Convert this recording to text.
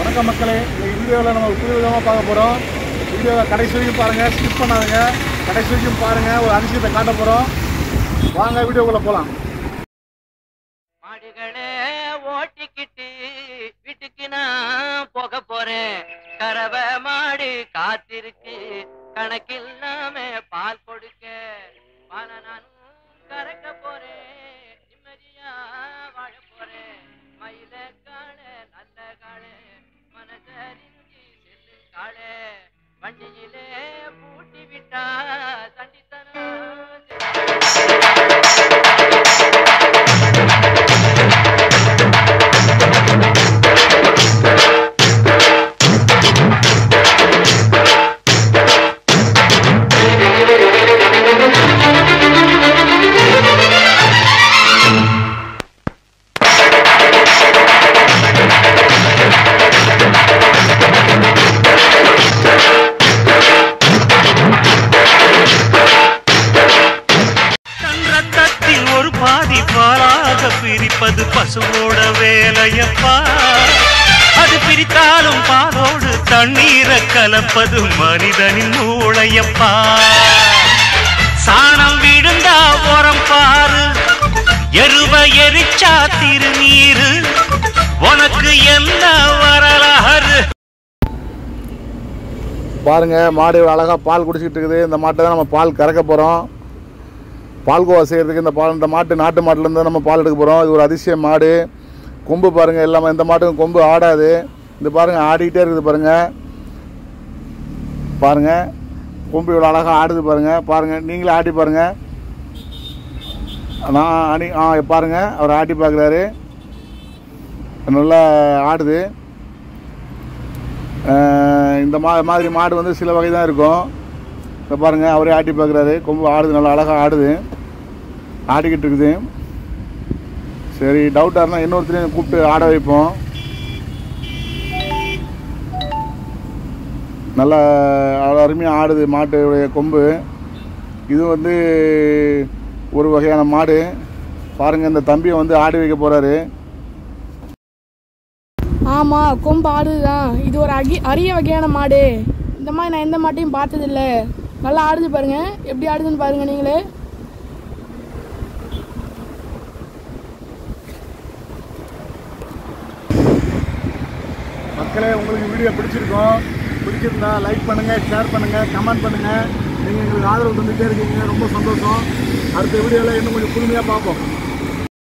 வணக்கம் மக்களே இந்த வீடியோவில் நம்ம புது விதமாக பார்க்க போகிறோம் வீடியோவை கடைசி வரைக்கும் பாருங்கள் ஸ்கிப் பண்ணாதுங்க கடைசி வரைக்கும் பாருங்கள் ஒரு அதிசயத்தை காட்ட போகிறோம் வாங்க வீடியோக்குள்ளே போகலாம் மாடுகளே ஓட்டிக்கிட்டு வீட்டுக்கு நான் போக போறேன் கறவை மாடு காத்திருக்கு கணக்கில்லாம பால் கொடுக்க பால நானும் கறக்க போறேன் நிம்மதியா வாழ போறேன் மயில காளை நல்ல காளை மனசறிஞ்சி செல்லு காளை வண்டியிலே பூட்டி விட்டா சண்டித்தனம் தன் ரத்தத்தில் ஒரு பாதி பாலாக பிரிப்பது பசுவோட வேலையப்பா அது பிரித்தாலும் பாலோடு தண்ணீரை கலப்பது மனிதனின் மூளையப்பா சாணம் விழுந்தா உரம் பாரு எருவ எரிச்சா திருநீரு உனக்கு என்ன வரலாறு பாருங்கள் மாடு அழகாக பால் குடிச்சிக்கிட்டு இருக்குது இந்த மாட்டை தான் நம்ம பால் கறக்க போகிறோம் பால்கோவா செய்கிறதுக்கு இந்த பால் இந்த மாட்டு நாட்டு மாட்டுலேருந்து நம்ம பால் எடுக்க போகிறோம் இது ஒரு அதிசய மாடு கொம்பு பாருங்கள் எல்லாமே இந்த மாட்டுக்கும் கொம்பு ஆடாது இந்த பாருங்கள் ஆடிக்கிட்டே இருக்குது பாருங்கள் பாருங்கள் கொம்பு இவ்வளோ அழகாக ஆடுது பாருங்கள் பாருங்கள் நீங்களே ஆட்டி பாருங்கள் நான் ஆடி ஆ பாருங்கள் அவர் ஆட்டி பார்க்குறாரு நல்லா ஆடுது அஹ் இந்த மா மாதிரி மாடு வந்து சில வகை தான் இருக்கும் இப்போ பாருங்கள் அவரே ஆட்டி பார்க்குறாரு கொம்பு ஆடுது நல்லா அழகாக ஆடுது ஆடிக்கிட்டு இருக்குது சரி டவுட்டாக இருந்தால் இன்னொருத்தரையும் கூப்பிட்டு ஆட வைப்போம் நல்லா அருமையாக ஆடுது மாட்டுடைய கொம்பு இது வந்து ஒரு வகையான மாடு பாருங்கள் இந்த தம்பியை வந்து ஆடி வைக்க போகிறாரு ஆமா கொம்பு ஆடுதுதான் இது ஒரு அகி அரிய வகையான மாடு இந்த மாதிரி நான் எந்த மாட்டையும் பார்த்ததில்ல நல்லா ஆடுது பாருங்க எப்படி ஆடுதுன்னு பாருங்க நீங்களே மக்களே உங்களுக்கு வீடியோ பிடிச்சிருக்கோம் பிடிச்சிருந்தா லைக் பண்ணுங்கள் ஷேர் பண்ணுங்கள் கமெண்ட் பண்ணுங்கள் நீங்கள் எங்களுக்கு ஆதரவு தந்துகிட்டே இருக்கீங்க ரொம்ப சந்தோஷம் அடுத்த வீடியோவில் இன்னும் கொஞ்சம் புதுமையாக பார்ப்போம்